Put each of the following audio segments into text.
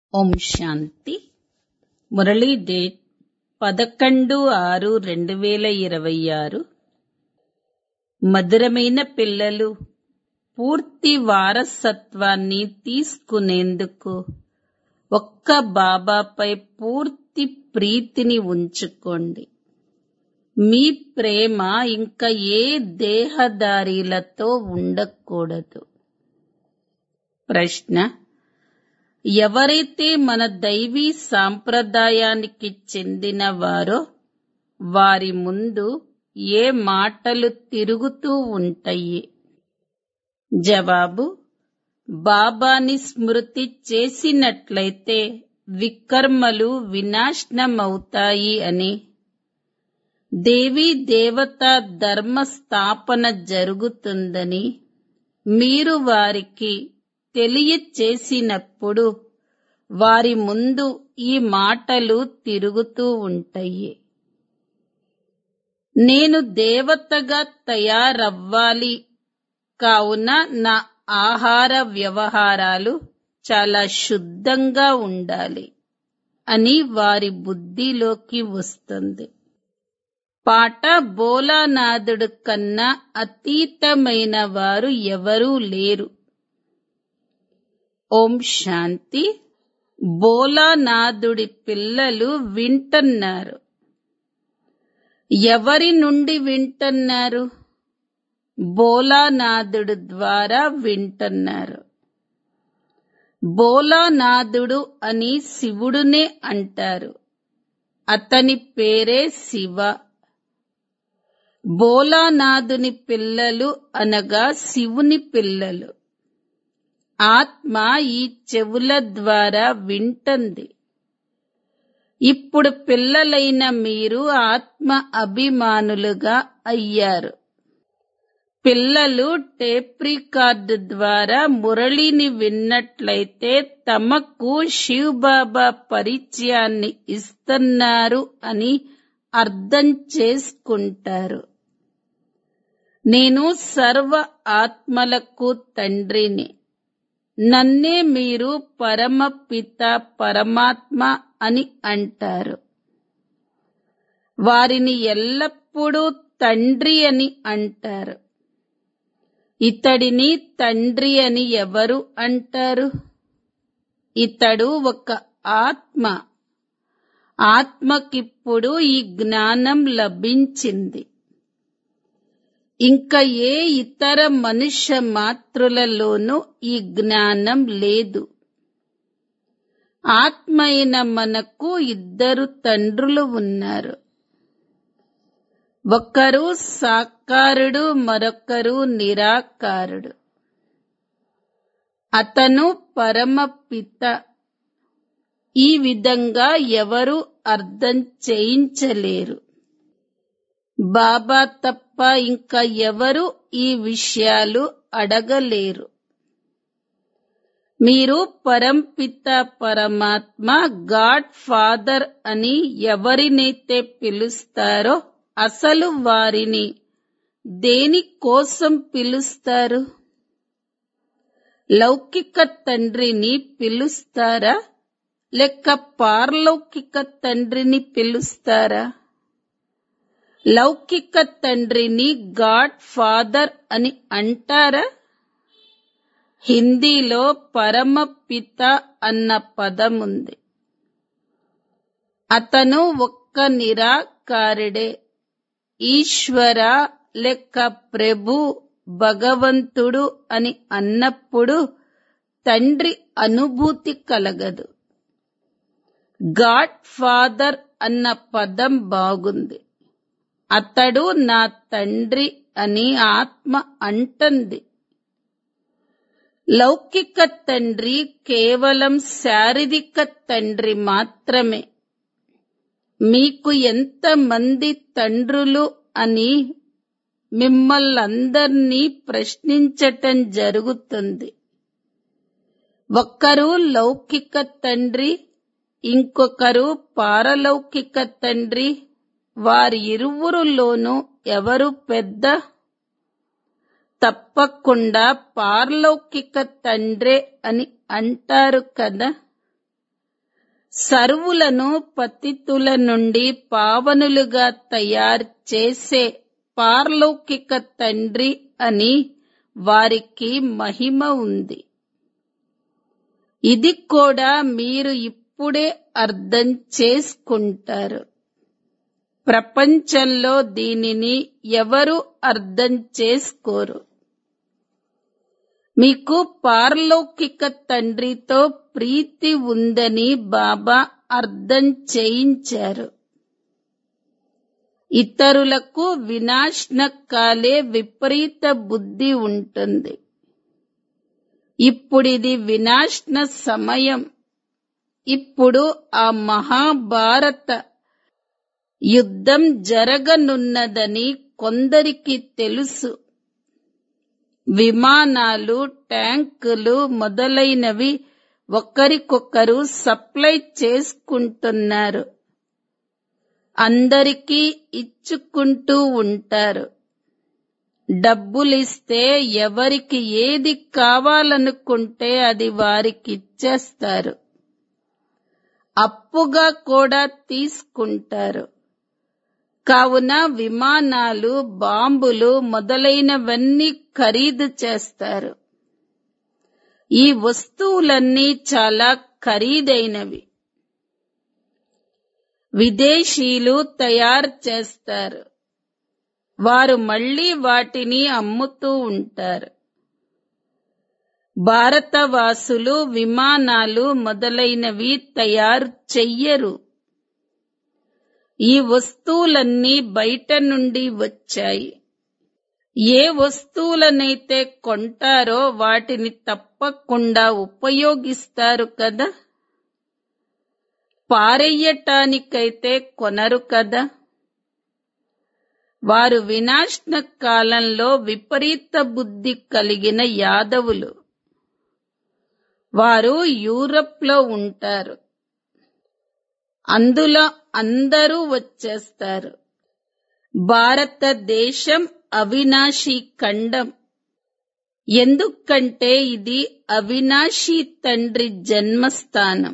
ఓం శాంతి Murali date పదకొండు ఆరు రెండు వేల ఇరవై ఆరు మధురమైన పిల్లలు పూర్తి వారసత్వాన్ని తీసుకునేందుకు ఒక్క బాబాపై పూర్తి ప్రీతిని ఉంచుకోండి మీ ప్రేమ ఇంకా ఏ దేహదారీలతో ఉండకూడదు ప్రశ్న ఎవరైతే మన దైవీ సాంప్రదాయానికి చెందిన వారో వారి ముందు ఏ మాటలు తిరుగుతూ ఉంటాయి జవాబు బాబాని స్మృతి చేసినట్లయితే వికర్మలు వినాశనమవుతాయి అని దేవీ దేవత ధర్మ స్థాపన జరుగుతుందని మీరు వారికి తెలియచేసినప్పుడు వారి ముందు ఈ మాటలు తిరుగుతూ ఉంటాయి నేను దేవతగా తయారవ్వాలి కావున నా ఆహార వ్యవహారాలు చాలా శుద్ధంగా ఉండాలి అని వారి బుద్ధిలోకి వస్తుంది పాట బోలానాథుడు కన్నా అతీతమైన వారు ఎవరూ లేరు ఓం శాంతి బోలానాథుడి పిల్లలు వింటున్నారు ఎవరి నుండి వింటున్నారు బోలానాథుడు ద్వారా వింటున్నారు బోలానాథుడు అని శివుడునే అంటారు అతని పేరే శివ బోలానాథుని పిల్లలు అనగా శివుని పిల్లలు ఆత్మ ఈ చెవుల ద్వారా వింటుంది ఇప్పుడు పిల్లలైన మీరు ఆత్మ అభిమానులుగా అయ్యారు పిల్లలు టేప్ రికార్డు ద్వారా మురళిని విన్నట్లయితే తమకు శివ్ బాబా పరిచయాన్ని ఇస్తున్నారు అని అర్థం చేసుకుంటారు నేను సర్వ ఆత్మలకు తండ్రిని నన్నే మీరు పరమ పిత పరమాత్మ అని అంటారు వారిని ఎల్లప్పుడూ తండ్రి అని అంటారు ఇతడిని తండ్రి అని ఎవరు అంటారు ఇతడు ఒక ఆత్మ ఆత్మకిప్పుడు ఈ జ్ఞానం లభించింది ఇంకా ఏ ఇతర మనుష్య మాతృలలోనూ ఈ జ్ఞానం లేదు ఆత్మ అయిన మనకు ఇద్దరు తండ్రులు ఉన్నారు ఒకరు సాకారుడు మరొకరు నిరాకారుడు అతను పరమ పిత ఈ విధంగా ఎవరు అర్థం చేయించలేరు బాబా తప్ప ఇంకా ఎవరు ఈ విషయాలు అడగలేరు మీరు పరంపిత పరమాత్మ గాడ్ ఫాదర్ అని ఎవరినైతే పిలుస్తారో అసలు వారిని దేని కోసం పిలుస్తారు లౌకిక తండ్రిని పిలుస్తారా లేక పారలౌకిక తండ్రిని పిలుస్తారా లౌకిక తండ్రిని గాడ్ ఫాదర్ అని అంటారా హిందీలో పరమ పిత అన్న పదముంది అతను ఒక్క నిరాకారుడే ఈశ్వర లెక్క ప్రభు భగవంతుడు అని అన్నప్పుడు తండ్రి అనుభూతి కలగదు గాడ్ ఫాదర్ అన్న పదం బాగుంది అతడు నా తండ్రి అని ఆత్మ అంటుంది లౌకిక తండ్రి కేవలం శారీరక తండ్రి మాత్రమే మీకు ఎంతమంది తండ్రులు అని మిమ్మల్ందరినీ ప్రశ్నించటం జరుగుతుంది ఒక్కరు లౌకిక తండ్రి ఇంకొకరు పారలౌకిక తండ్రి వారి ఇరువురులోనూ ఎవరు పెద్ద తప్పకుండా పారలౌకిక తండ్రే అని అంటారు కదా సర్వులను పతితుల నుండి పావనులుగా తయారు చేసే పార్లౌకిక తండ్రి అని వారికి మహిమ ఉంది ఇది కూడా మీరు ఇప్పుడే అర్థం చేసుకుంటారు ప్రపంచంలో దీనిని ఎవరు అర్థం చేసుకోరు మీకు పారలౌకిక తండ్రితో ప్రీతి ఉందని బాబా అర్థం చేయించారు ఇతరులకు వినాశనకాలే విపరీత బుద్ధి ఉంటుంది ఇప్పుడిది వినాశన సమయం ఇప్పుడు ఆ మహాభారత యుద్ధం జరగనున్నదని కొందరికి తెలుసు విమానాలు ట్యాంకులు మొదలైనవి ఒకరికొకరు సప్లై చేసుకుంటున్నారు అందరికీ ఇచ్చుకుంటూ ఉంటారు డబ్బులిస్తే ఎవరికి ఏది కావాలనుకుంటే అది వారికి ఇచ్చేస్తారు అప్పుగా కూడా తీసుకుంటారు కావున విమానాలు బాంబులు మొదలైనవన్నీ ఖరీదు చేస్తారు ఈ వస్తువులన్నీ చాలా ఖరీదైనవి విదేశీయులు తయారు చేస్తారు వారు మళ్ళీ వాటిని అమ్ముతూ ఉంటారు భారతవాసులు విమానాలు మొదలైనవి తయారు చెయ్యరు ఈ వస్తువులన్నీ బయట నుండి వచ్చాయి ఏ వస్తువులనైతే కొంటారో వాటిని తప్పకుండా ఉపయోగిస్తారు కదా పారెయ్యటానికైతే కొనరు కదా వారు వినాశన కాలంలో విపరీత బుద్ధి కలిగిన యాదవులు వారు యూరప్ లో ఉంటారు అందులో అందరూ వచ్చేస్తారు భారతదేశం అవినాశి ఖండం ఎందుకంటే ఇది అవినాశి తండ్రి జన్మస్థానం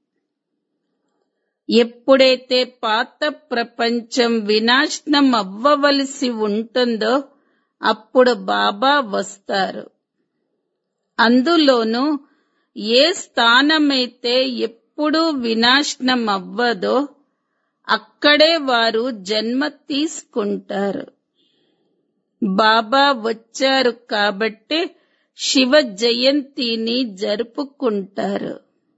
ఎప్పుడైతే పాత ప్రపంచం వినాశనం అవ్వవలసి ఉంటుందో అప్పుడు బాబా వస్తారు అందులోనూ ఏ స్థానమైతే ఎప్పుడూ వినాశనం అవ్వదో అక్కడే వారు జన్మ తీసుకుంటారు బాబా వచ్చారు కాబట్టి శివ జయంతిని జరుపుకుంటారు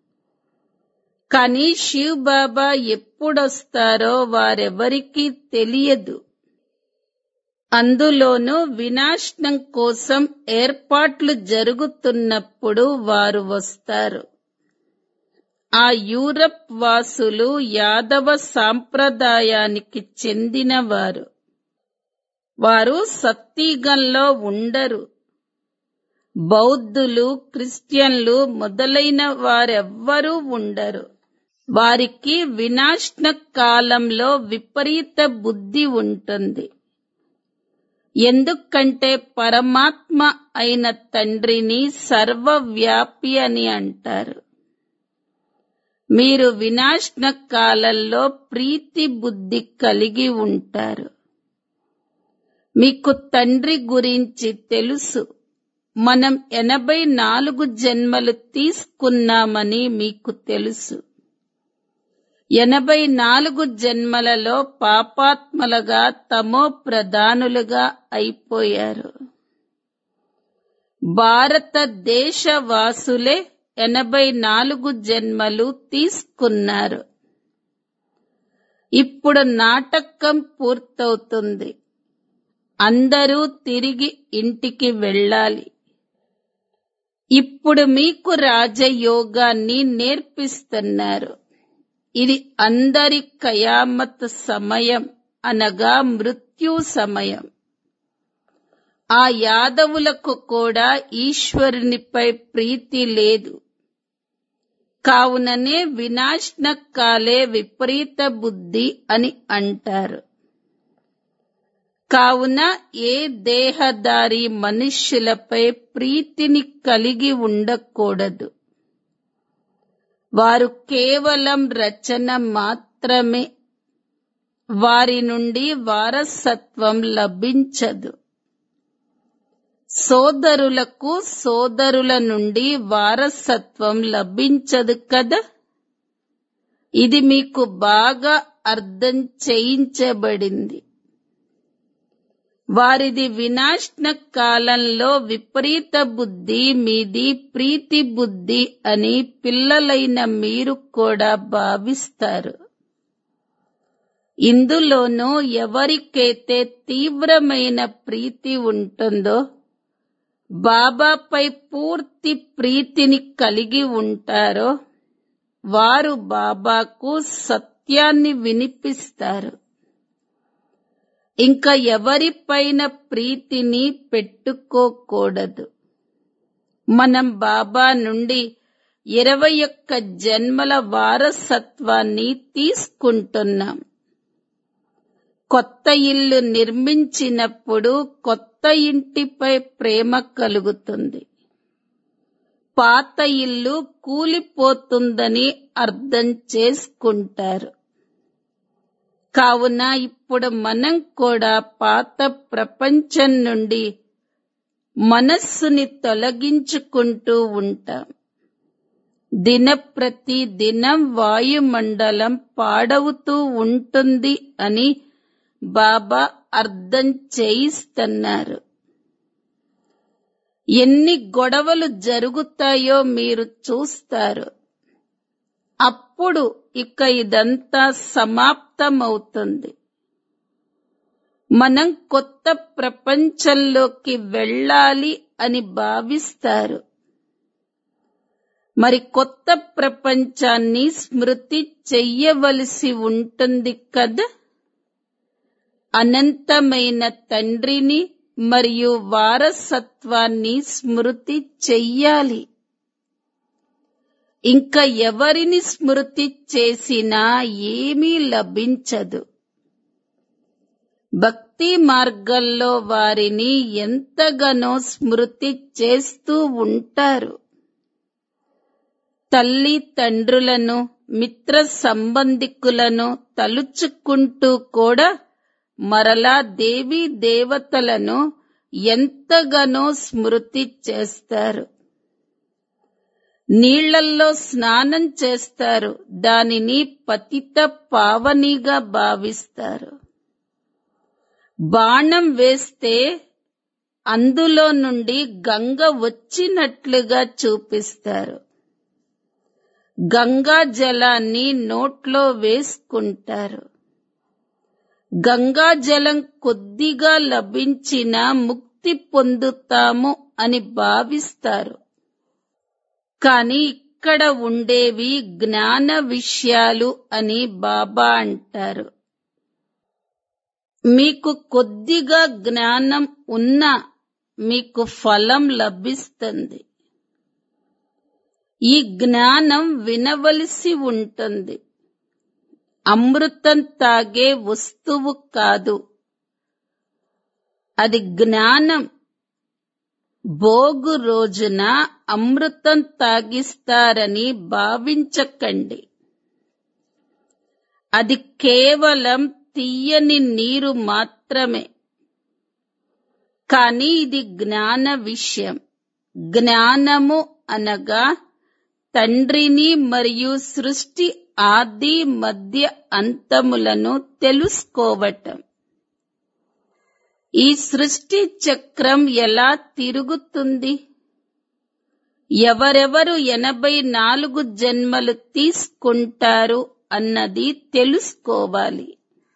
కానీ శివ్ బాబా ఎప్పుడొస్తారో వారెవరికీ తెలియదు అందులోనూ వినాశనం కోసం ఏర్పాట్లు జరుగుతున్నప్పుడు వారు వస్తారు ఆ యూరప్ వాసులు యాదవ సాంప్రదాయానికి చెందినవారు వారు సత్తిగంలో ఉండరు బౌద్ధులు క్రిస్టియన్లు మొదలైన వారెవ్వరూ ఉండరు వారికి వినాశన కాలంలో విపరీత బుద్ధి ఉంటుంది ఎందుకంటే పరమాత్మ అయిన తండ్రిని సర్వవ్యాపి అని అంటారు మీరు వినాశన కాలంలో ప్రీతి బుద్ధి కలిగి ఉంటారు మీకు తండ్రి గురించి తెలుసు మనం ఎనభై నాలుగు జన్మలు తీసుకున్నామని మీకు తెలుసు ఎనభై నాలుగు జన్మలలో పాపాత్మలుగా తమో ప్రధానులుగా అయిపోయారు భారతదేశ వాసులే ఎనభై నాలుగు జన్మలు తీసుకున్నారు ఇప్పుడు నాటకం పూర్తవుతుంది అందరూ తిరిగి ఇంటికి వెళ్ళాలి ఇప్పుడు మీకు రాజయోగాన్ని నేర్పిస్తున్నారు ఇది అందరి కయామత్ సమయం అనగా మృత్యు సమయం ఆ యాదవులకు కూడా ఈశ్వరునిపై ప్రీతి లేదు కావుననే వినాశన కాలే విపరీత బుద్ధి అని అంటారు కావున ఏ దేహదారి మనుష్యులపై ప్రీతిని కలిగి ఉండకూడదు వారు కేవలం రచన మాత్రమే వారి నుండి వారసత్వం లభించదు సోదరులకు సోదరుల నుండి వారసత్వం లభించదు కదా ఇది మీకు బాగా అర్థం చేయించబడింది వారిది వినాశన కాలంలో విపరీత బుద్ధి మీది ప్రీతి బుద్ధి అని పిల్లలైన మీరు కూడా భావిస్తారు ఇందులోనూ ఎవరికైతే తీవ్రమైన ప్రీతి ఉంటుందో బాబాపై పూర్తి ప్రీతిని కలిగి ఉంటారో వారు బాబాకు సత్యాన్ని వినిపిస్తారు ఇంకా ఎవరిపైన ప్రీతిని పెట్టుకోకూడదు మనం బాబా నుండి ఇరవై ఒక్క జన్మల వారసత్వాన్ని తీసుకుంటున్నాం కొత్త ఇల్లు నిర్మించినప్పుడు కొత్త ఇంటిపై ప్రేమ కలుగుతుంది పాత ఇల్లు కూలిపోతుందని అర్థం చేసుకుంటారు కావున ఇప్పుడు మనం కూడా పాత ప్రపంచం నుండి మనస్సుని తొలగించుకుంటూ ఉంటాం దినప్రతి దినం వాయుమండలం పాడవుతూ ఉంటుంది అని బాబా అర్థం చేయిస్తున్నారు ఎన్ని గొడవలు జరుగుతాయో మీరు చూస్తారు అప్పుడు ఇక ఇదంతా సమాప్తమవుతుంది మనం కొత్త ప్రపంచంలోకి వెళ్ళాలి అని భావిస్తారు మరి కొత్త ప్రపంచాన్ని స్మృతి చెయ్యవలసి ఉంటుంది కదా అనంతమైన తండ్రిని మరియు వారసత్వాన్ని స్మృతి చెయ్యాలి ఇంకా ఎవరిని స్మృతి చేసినా ఏమీ లభించదు భక్తి మార్గంలో వారిని ఎంతగానో స్మృతి చేస్తూ ఉంటారు తల్లి తండ్రులను మిత్ర సంబంధికులను తలుచుకుంటూ కూడా మరలా దేవీ దేవతలను ఎంతగానో స్మృతి చేస్తారు నీళ్లల్లో స్నానం చేస్తారు దానిని పతిత పావనిగా భావిస్తారు బాణం వేస్తే అందులో నుండి గంగ వచ్చినట్లుగా చూపిస్తారు గంగా జలాన్ని నోట్లో వేసుకుంటారు గంగా జలం కొద్దిగా లభించినా ముక్తి పొందుతాము అని భావిస్తారు కానీ ఇక్కడ ఉండేవి జ్ఞాన విషయాలు అని బాబా అంటారు మీకు కొద్దిగా జ్ఞానం ఉన్నా మీకు ఫలం లభిస్తుంది ఈ జ్ఞానం వినవలసి ఉంటుంది అమృతం తాగే వస్తువు కాదు అది జ్ఞానం భోగు రోజున అమృతం తాగిస్తారని భావించకండి అది కేవలం తీయని నీరు మాత్రమే కానీ ఇది జ్ఞాన విషయం జ్ఞానము అనగా తండ్రిని మరియు సృష్టి ఆది మధ్య అంతములను తెలుసుకోవటం ఈ సృష్టి చక్రం ఎలా తిరుగుతుంది ఎవరెవరు ఎనభై నాలుగు జన్మలు తీసుకుంటారు అన్నది తెలుసుకోవాలి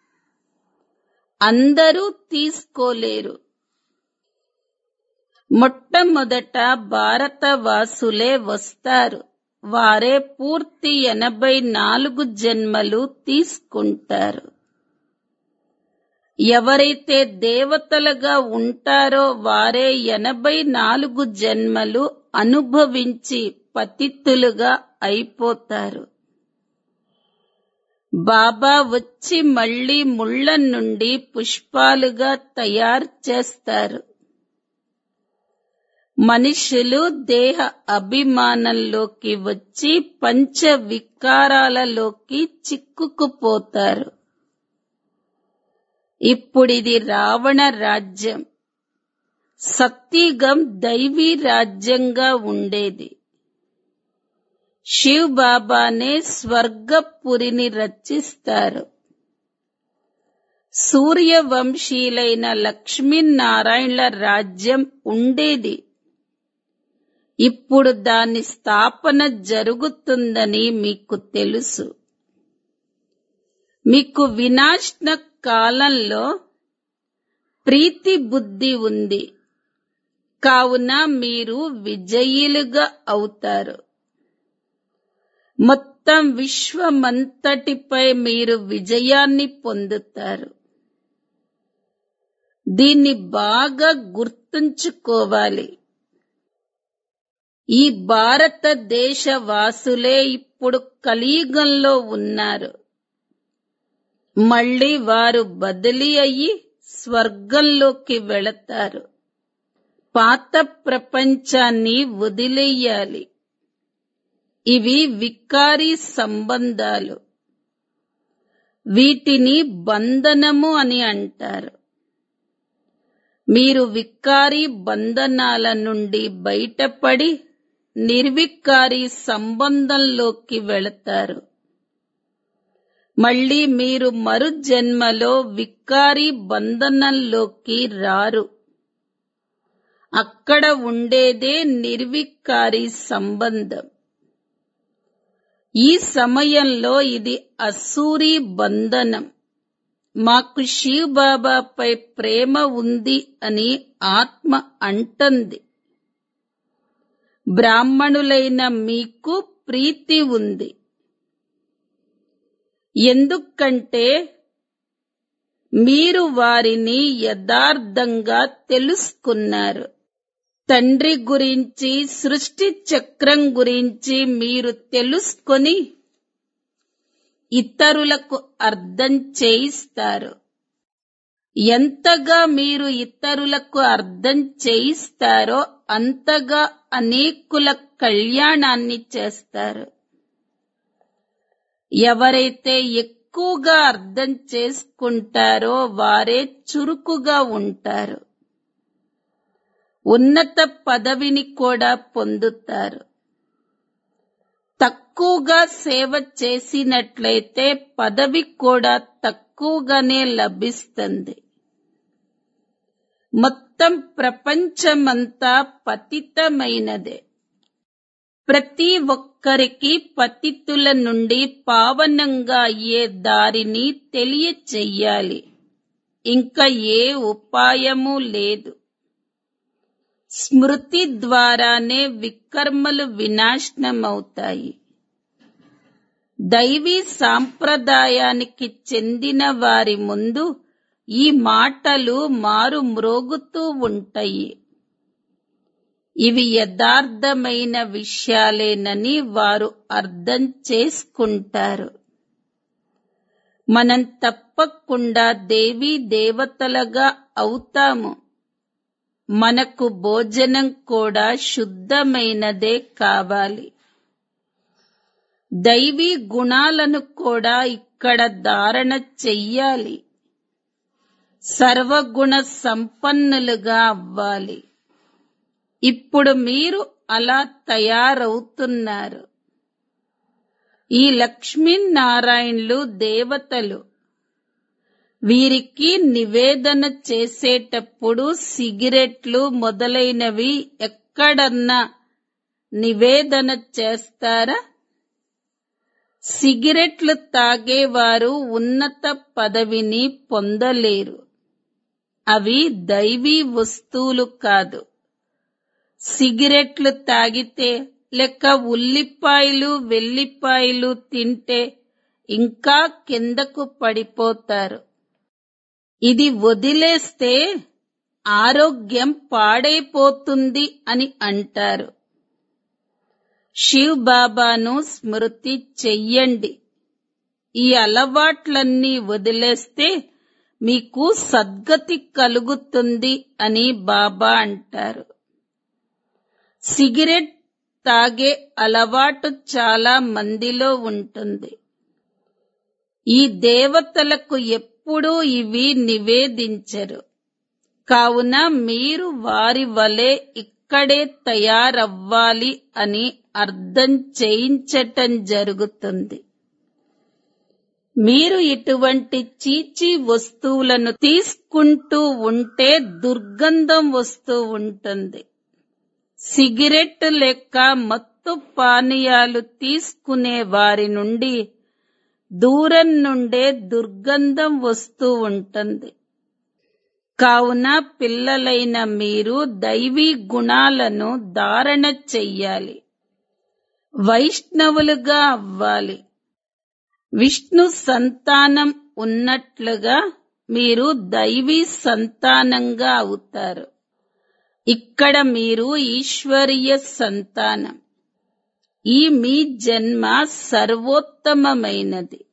అందరూ తీసుకోలేరు మొట్టమొదట భారతవాసులే వస్తారు వారే పూర్తి ఎనభై నాలుగు జన్మలు తీసుకుంటారు ఎవరైతే దేవతలుగా ఉంటారో వారే ఎనభై నాలుగు జన్మలు అనుభవించి పతితులుగా అయిపోతారు బాబా వచ్చి మళ్ళీ ముళ్ళ నుండి పుష్పాలుగా తయారు చేస్తారు మనుషులు దేహ అభిమానంలోకి వచ్చి పంచ వికారాలలోకి చిక్కుకుపోతారు ఇప్పుడిది రావణ రాజ్యం సత్యుగం దైవీ రాజ్యంగా ఉండేది శివ్ బాబానే స్వర్గపురిని రచిస్తారు సూర్యవంశీలైన లక్ష్మీనారాయణల రాజ్యం ఉండేది ఇప్పుడు దాని స్థాపన జరుగుతుందని మీకు తెలుసు మీకు వినాశన కాలంలో ప్రీతి బుద్ధి ఉంది కావున మీరు విజయులుగా అవుతారు మొత్తం విశ్వమంతటిపై మీరు విజయాన్ని పొందుతారు దీన్ని బాగా గుర్తుంచుకోవాలి ఈ భారతదేశ వాసులే ఇప్పుడు కలియుగంలో ఉన్నారు మళ్ళీ వారు బదిలీ అయ్యి స్వర్గంలోకి వెళతారు పాత ప్రపంచాన్ని వదిలేయాలి ఇవి వికారి సంబంధాలు వీటిని బంధనము అని అంటారు మీరు వికారి బంధనాల నుండి బయటపడి నిర్వికారి సంబంధంలోకి వెళతారు మళ్ళీ మీరు మరు జన్మలో వికారి బంధనంలోకి రారు అక్కడ ఉండేదే నిర్వికారి సంబంధం ఈ సమయంలో ఇది అసూరి బంధనం మాకు శివ్ బాబాపై ప్రేమ ఉంది అని ఆత్మ అంటుంది బ్రాహ్మణులైన మీకు ప్రీతి ఉంది ఎందుకంటే మీరు వారిని యథార్థంగా తెలుసుకున్నారు తండ్రి గురించి సృష్టి చక్రం గురించి మీరు తెలుసుకొని ఇతరులకు అర్థం చేయిస్తారు ఎంతగా మీరు ఇతరులకు అర్థం చేయిస్తారో అంతగా అనేకుల కళ్యాణాన్ని చేస్తారు ఎవరైతే ఎక్కువగా అర్థం చేసుకుంటారో వారే చురుకుగా ఉంటారు ఉన్నత పదవిని కూడా పొందుతారు తక్కువగా సేవ చేసినట్లయితే పదవి కూడా తక్కువగానే లభిస్తుంది మొత్తం ప్రపంచమంతా పతితమైనదే ప్రతి ఒక్కరికి పతితుల నుండి పావనంగా అయ్యే దారిని తెలియచెయ్యాలి ఇంకా ఏ ఉపాయము లేదు స్మృతి ద్వారానే వికర్మలు వినాశనమవుతాయి దైవీ సాంప్రదాయానికి చెందిన వారి ముందు ఈ మాటలు మారు మ్రోగుతూ ఉంటాయి ఇవి యథార్థమైన విషయాలేనని వారు అర్థం చేసుకుంటారు మనం తప్పకుండా దేవీ దేవతలుగా అవుతాము మనకు భోజనం కూడా శుద్ధమైనదే కావాలి దైవీ గుణాలను కూడా ఇక్కడ ధారణ చెయ్యాలి సర్వగుణ సంపన్నులుగా అవ్వాలి ఇప్పుడు మీరు అలా తయారవుతున్నారు ఈ లక్ష్మీనారాయణులు దేవతలు వీరికి నివేదన చేసేటప్పుడు సిగరెట్లు మొదలైనవి ఎక్కడన్నా నివేదన చేస్తారా సిగరెట్లు తాగేవారు ఉన్నత పదవిని పొందలేరు అవి దైవీ వస్తువులు కాదు సిగరెట్లు తాగితే లేక ఉల్లిపాయలు వెల్లిపాయలు తింటే ఇంకా కిందకు పడిపోతారు ఇది వదిలేస్తే ఆరోగ్యం పాడైపోతుంది అని అంటారు శివ్ బాబాను స్మృతి చెయ్యండి ఈ అలవాట్లన్నీ వదిలేస్తే మీకు సద్గతి కలుగుతుంది అని బాబా అంటారు సిగరెట్ తాగే అలవాటు చాలా మందిలో ఉంటుంది ఈ దేవతలకు ఎప్పుడూ ఇవి నివేదించరు కావున మీరు వారి వలె ఇక్కడే తయారవ్వాలి అని అర్థం చేయించటం జరుగుతుంది మీరు ఇటువంటి చీచీ వస్తువులను తీసుకుంటూ ఉంటే దుర్గంధం వస్తూ ఉంటుంది సిగరెట్ లెక్క మత్తు పానీయాలు తీసుకునే వారి నుండి దూరం నుండే దుర్గంధం వస్తూ ఉంటుంది కావున పిల్లలైన మీరు దైవీ గుణాలను ధారణ చెయ్యాలి వైష్ణవులుగా అవ్వాలి విష్ణు సంతానం ఉన్నట్లుగా మీరు దైవీ సంతానంగా అవుతారు ఇక్కడ మీరు ఈశ్వరీయ సంతానం ఈ మీ జన్మ సర్వోత్తమమైనది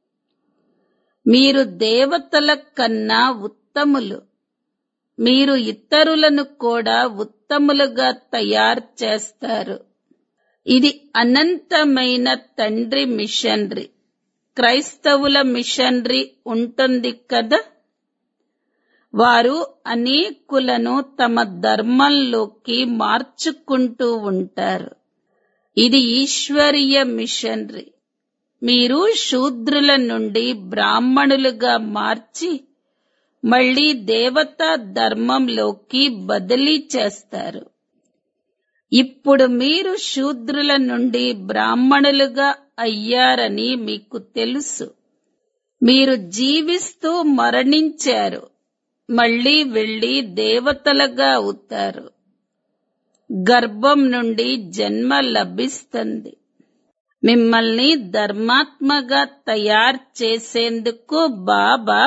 మీరు దేవతల కన్నా ఉత్తములు మీరు ఇతరులను కూడా ఉత్తములుగా తయారు చేస్తారు ఇది అనంతమైన తండ్రి మిషనరీ క్రైస్తవుల మిషనరీ ఉంటుంది కదా వారు అనేకులను తమ ధర్మంలోకి మార్చుకుంటూ ఉంటారు ఇది ఈశ్వరీయ మిషనరీ మీరు శూద్రుల నుండి బ్రాహ్మణులుగా మార్చి మళ్ళీ దేవతా ధర్మంలోకి బదిలీ చేస్తారు ఇప్పుడు మీరు శూద్రుల నుండి బ్రాహ్మణులుగా అయ్యారని మీకు తెలుసు మీరు జీవిస్తూ మరణించారు మళ్ళీ వెళ్లి దేవతలుగా అవుతారు గర్భం నుండి జన్మ లభిస్తుంది మిమ్మల్ని ధర్మాత్మగా తయారు చేసేందుకు బాబా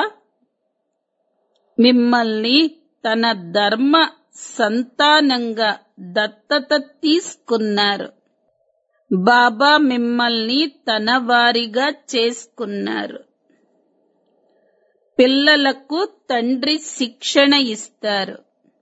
మిమ్మల్ని తన ధర్మ సంతానంగా దత్తత తీసుకున్నారు బాబా మిమ్మల్ని తన వారిగా చేసుకున్నారు పిల్లలకు తండ్రి శిక్షణ ఇస్తారు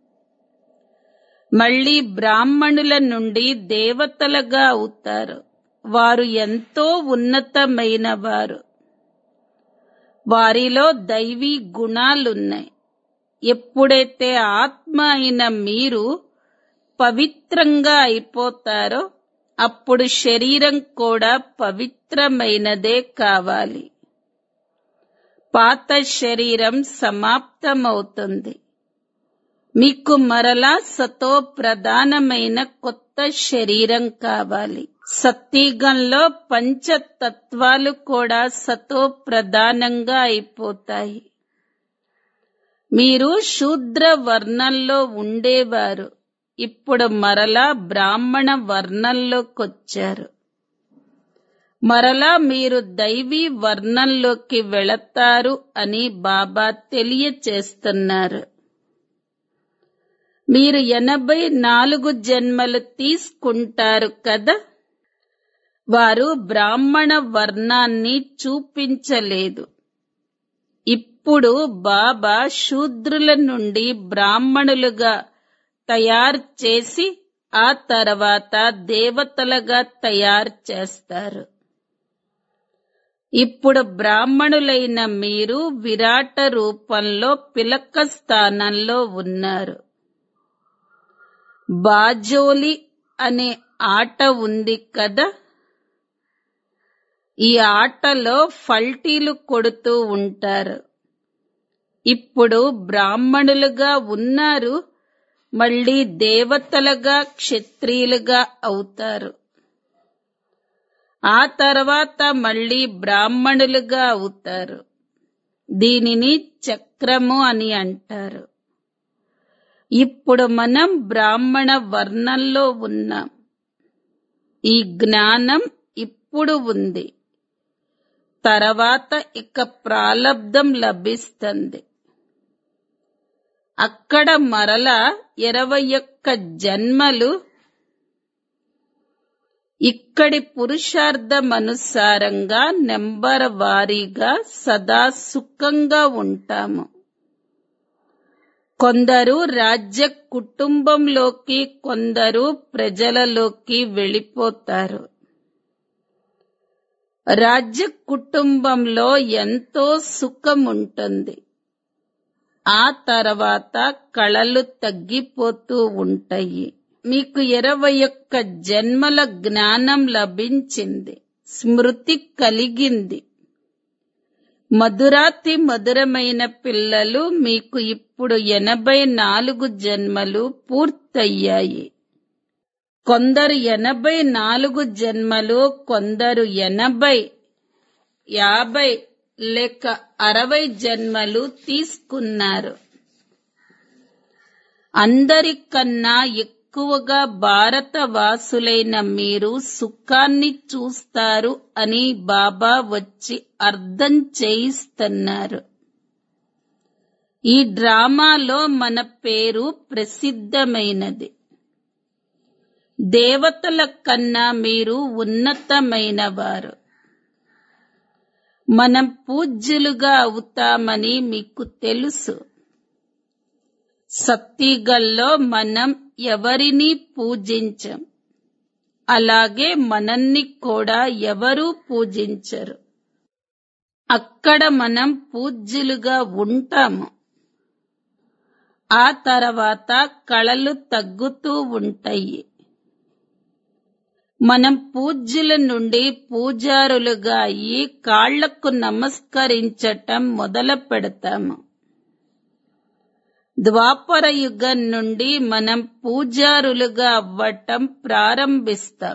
మళ్ళీ బ్రాహ్మణుల నుండి దేవతలుగా అవుతారు వారు ఎంతో ఉన్నతమైన వారు వారిలో దైవీ గుణాలున్నాయి ఎప్పుడైతే ఆత్మ అయిన మీరు పవిత్రంగా అయిపోతారో అప్పుడు శరీరం కూడా పవిత్రమైనదే కావాలి పాత శరీరం సమాప్తమవుతుంది మీకు మరలా సతో ప్రధానమైన కొత్త శరీరం కావాలి సత్యగంలో పంచతత్వాలు కూడా సతో ప్రధానంగా అయిపోతాయి మీరు శూద్ర వర్ణంలో ఉండేవారు ఇప్పుడు మరలా బ్రాహ్మణ వర్ణంలోకొచ్చారు మరలా మీరు దైవీ వర్ణంలోకి వెళతారు అని బాబా తెలియచేస్తున్నారు మీరు ఎనభై నాలుగు జన్మలు తీసుకుంటారు కదా వారు బ్రాహ్మణ వర్ణాన్ని చూపించలేదు ఇప్పుడు బాబా శూద్రుల నుండి బ్రాహ్మణులుగా తయారు చేసి ఆ తర్వాత దేవతలుగా తయారు చేస్తారు ఇప్పుడు బ్రాహ్మణులైన మీరు విరాట రూపంలో పిలక స్థానంలో ఉన్నారు బాజోలి అనే ఆట ఉంది కదా ఈ ఆటలో ఫల్టీలు కొడుతూ ఉంటారు ఇప్పుడు బ్రాహ్మణులుగా ఉన్నారు మళ్ళీ దేవతలుగా క్షత్రియులుగా అవుతారు ఆ తర్వాత మళ్ళీ బ్రాహ్మణులుగా అవుతారు దీనిని చక్రము అని అంటారు ఇప్పుడు మనం బ్రాహ్మణ వర్ణంలో ఉన్నాం ఈ జ్ఞానం ఇప్పుడు ఉంది తర్వాత ఇక ప్రాలబ్ధం లభిస్తుంది అక్కడ మరలా ఇరవై ఒక్క జన్మలు ఇక్కడి పురుషార్థమనుసారంగా నెంబర్ వారీగా సదా సుఖంగా ఉంటాము కొందరు రాజ్య కుటుంబంలోకి కొందరు ప్రజలలోకి వెళ్ళిపోతారు రాజ్య కుటుంబంలో ఎంతో సుఖం ఉంటుంది ఆ తర్వాత కళలు తగ్గిపోతూ ఉంటాయి మీకు ఇరవై ఒక్క జన్మల జ్ఞానం లభించింది స్మృతి కలిగింది మధురాతి మధురమైన పిల్లలు మీకు ఇప్పుడు ఎనభై నాలుగు జన్మలు పూర్తయ్యాయి కొందరు ఎనభై నాలుగు జన్మలు కొందరు ఎనభై యాభై లేక అరవై జన్మలు తీసుకున్నారు అందరికన్నా ఎక్కువగా భారతవాసులైన మీరు సుఖాన్ని చూస్తారు అని బాబా వచ్చి అర్థం చేయిస్తున్నారు ఈ డ్రామాలో మన పేరు ప్రసిద్ధమైనది దేవతల కన్నా మీరు ఉన్నతమైన వారు మనం పూజ్యులుగా అవుతామని మీకు తెలుసు సత్తిగల్లో మనం ఎవరిని పూజించం అలాగే మనల్ని కూడా ఎవరూ పూజించరు అక్కడ మనం పూజ్యులుగా ఉంటాము ఆ తర్వాత కళలు తగ్గుతూ ఉంటాయి మనం పూజ్యుల నుండి పూజారులుగా అయ్యి కాళ్లకు నమస్కరించటం మొదలు పెడతాము ద్వాపర యుగం నుండి మనం పూజారులుగా అవ్వటం ప్రారంభిస్తాం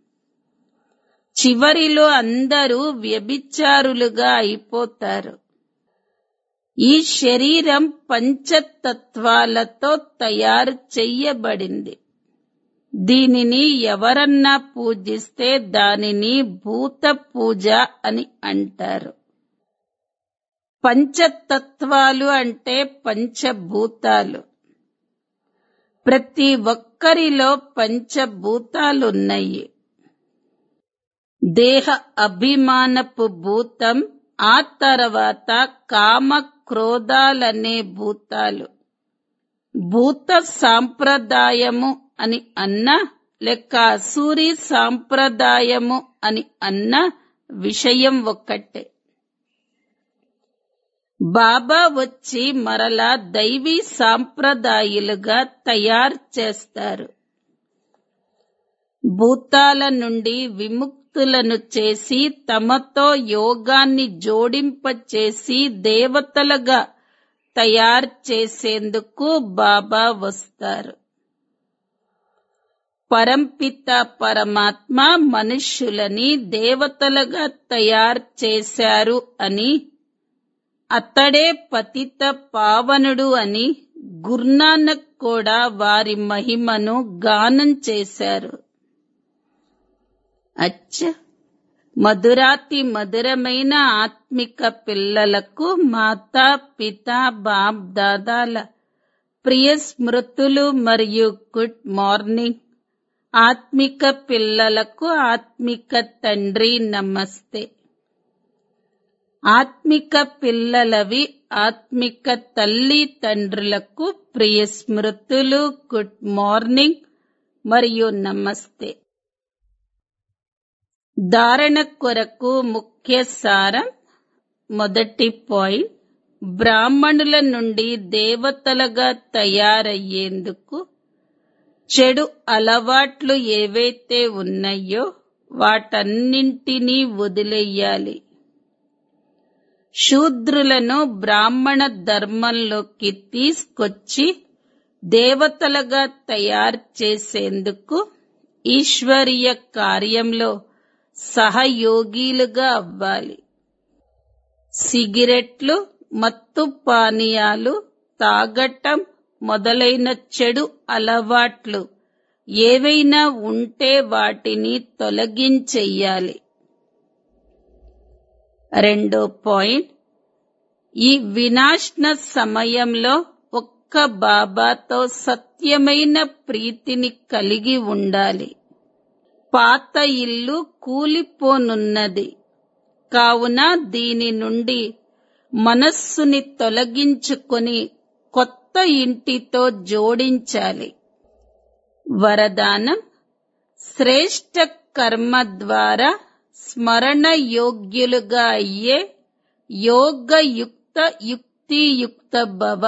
చివరిలో అందరూ వ్యభిచారులుగా అయిపోతారు ఈ శరీరం పంచతత్వాలతో తయారు చెయ్యబడింది దీనిని ఎవరన్నా పూజిస్తే దానిని భూత పూజ అని అంటారు పంచతత్వాలు అంటే పంచభూతాలు ప్రతి ఒక్కరిలో పంచభూతాలున్నాయి దేహ అభిమానపు భూతం ఆ తర్వాత కామ క్రోధాలనే భూతాలు భూత సాంప్రదాయము అని అన్న లేక అసూరి సాంప్రదాయము అని అన్న విషయం ఒక్కటే బాబా వచ్చి మరలా దైవీ సాంప్రదాయులుగా తయారు చేస్తారు భూతాల నుండి విముక్తులను చేసి తమతో యోగాన్ని జోడింపచేసి దేవతలుగా తయారు చేసేందుకు బాబా వస్తారు పరంపిత పరమాత్మ మనుష్యులని దేవతలుగా తయారు చేశారు అని అతడే పతిత పావనుడు అని గుర్నానక్ కూడా వారి మహిమను గానం చేశారు అచ్చ మధురాతి మధురమైన ఆత్మిక పిల్లలకు మాతా పిత బాప్ దాదాల ప్రియ స్మృతులు మరియు గుడ్ మార్నింగ్ ఆత్మిక పిల్లలకు ఆత్మిక తండ్రి నమస్తే ఆత్మిక పిల్లలవి ఆత్మిక తల్లి తండ్రులకు ప్రియ స్మృతులు గుడ్ మార్నింగ్ మరియు నమస్తే ధారణ కొరకు ముఖ్య సారం మొదటి పాయింట్ బ్రాహ్మణుల నుండి దేవతలుగా తయారయ్యేందుకు చెడు అలవాట్లు ఏవైతే ఉన్నాయో వాటన్నింటినీ వదిలేయాలి శూద్రులను బ్రాహ్మణ ధర్మంలోకి తీసుకొచ్చి దేవతలుగా తయారు చేసేందుకు ఈశ్వరీయ కార్యంలో సహయోగిలుగా అవ్వాలి సిగరెట్లు మత్తు పానీయాలు తాగటం మొదలైన చెడు అలవాట్లు ఏవైనా ఉంటే వాటిని తొలగించెయ్యాలి రెండో పాయింట్ ఈ వినాశన సమయంలో ఒక్క బాబాతో సత్యమైన ప్రీతిని కలిగి ఉండాలి పాత ఇల్లు కూలిపోనున్నది కావున దీని నుండి మనస్సుని తొలగించుకొని కొత్త ఇంటితో జోడించాలి వరదానం శ్రేష్ట కర్మ ద్వారా స్మరణ యోగ్యులుగా అయ్యే యోగయుక్త యుక్తియుక్త భవ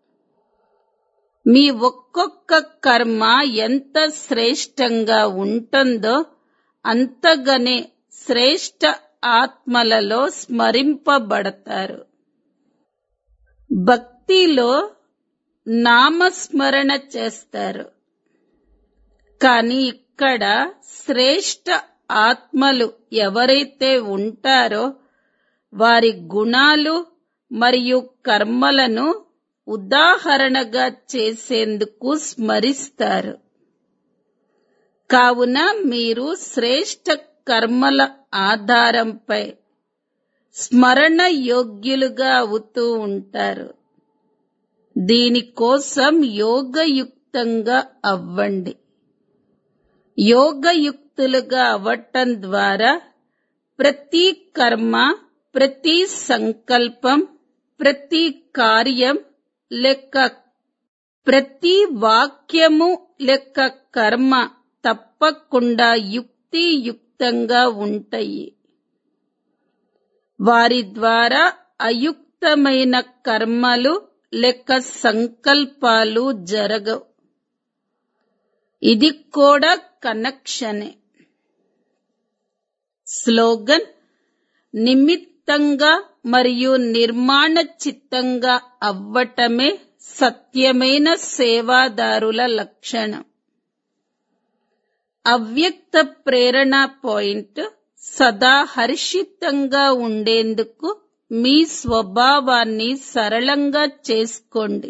మీ ఒక్కొక్క కర్మ ఎంత శ్రేష్టంగా ఉంటుందో అంతగానే శ్రేష్ట ఆత్మలలో స్మరింపబడతారు భక్తిలో నామస్మరణ చేస్తారు కానీ ఇక్కడ శ్రేష్ట ఆత్మలు ఎవరైతే ఉంటారో వారి గుణాలు మరియు కర్మలను ఉదాహరణగా చేసేందుకు స్మరిస్తారు కావున మీరు శ్రేష్ట కర్మల ఆధారంపై స్మరణ యోగ్యులుగా అవుతూ ఉంటారు దీనికోసం యోగయుక్తంగా అవ్వండి యోగయుక్తులుగా అవ్వటం ద్వారా ప్రతి కర్మ ప్రతి సంకల్పం ప్రతి కార్యం లెక్క ప్రతి వాక్యము లెక్క కర్మ తప్పకుండా యుక్తియుక్తంగా ఉంటాయి వారి ద్వారా అయుక్తమైన కర్మలు లెక్క సంకల్పాలు జరగవు ఇది కూడా కనెక్షనే స్లోగన్ నిమిత్తంగా మరియు నిర్మాణ చిత్తంగా అవ్వటమే సత్యమైన సేవాదారుల లక్షణం అవ్యక్త ప్రేరణ పాయింట్ సదా హర్షితంగా ఉండేందుకు మీ స్వభావాన్ని సరళంగా చేసుకోండి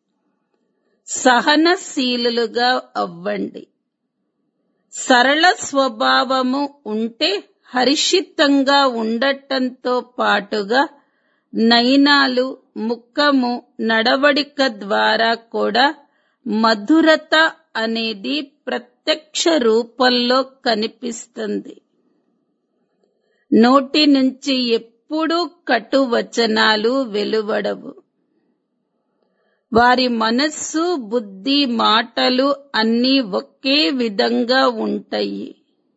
సహనశీలులుగా అవ్వండి సరళ స్వభావము ఉంటే హర్షితంగా ఉండటంతో పాటుగా నయనాలు ముఖము నడవడిక ద్వారా కూడా మధురత అనేది ప్రత్యక్ష రూపంలో కనిపిస్తుంది నోటి నుంచి ఎప్పుడూ కటు వచనాలు వెలువడవు వారి మనస్సు బుద్ధి మాటలు అన్నీ ఒకే విధంగా ఉంటాయి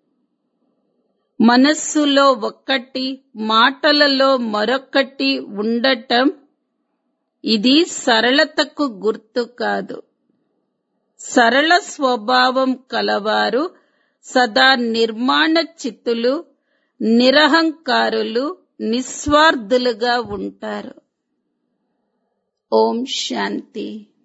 మనస్సులో ఒకటి మాటలలో మరొకటి ఉండటం ఇది సరళతకు గుర్తు కాదు సరళ స్వభావం కలవారు సదా నిర్మాణ చిత్తులు నిరహంకారులు నిస్వార్థులుగా ఉంటారు ఓం శాంతి